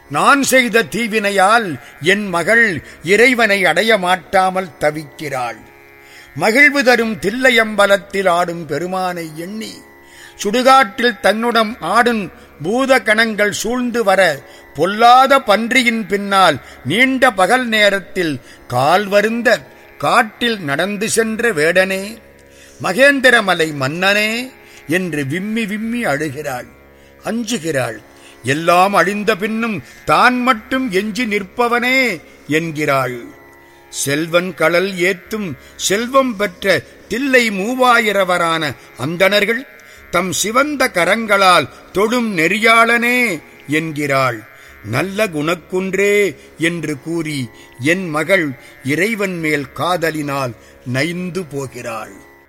நான் செய்த தீவினையால் என் மகள் இறைவனை அடைய மாட்டாமல் தவிக்கிறாள் மகிழ்வு தரும் தில்லையம்பலத்தில் ஆடும் பெருமானை எண்ணி சுடுகாட்டில் தன்னுடன் ஆடும் பூத கணங்கள் சூழ்ந்து வர பொல்லாத பன்றியின் பின்னால் நீண்ட பகல் நேரத்தில் கால் வருந்த காட்டில் நடந்து சென்ற வேடனே மகேந்திரமலை மன்னனே என்று விம்மி விம்மி அழுகிறாள் அஞ்சுகிறாள் எல்லாம் அழிந்த பின்னும் தான் மட்டும் எஞ்சி நிற்பவனே என்கிறாள் செல்வன் கடல் ஏத்தும் செல்வம் பெற்ற தில்லை மூவாயிரவரான அந்தணர்கள் தம் சிவந்த கரங்களால் தொடும் நெறியாளனே என்கிறாள் நல்ல குணக்குன்றே என்று கூறி என் மகள் இறைவன் மேல் காதலினால் நைந்து போகிறாள்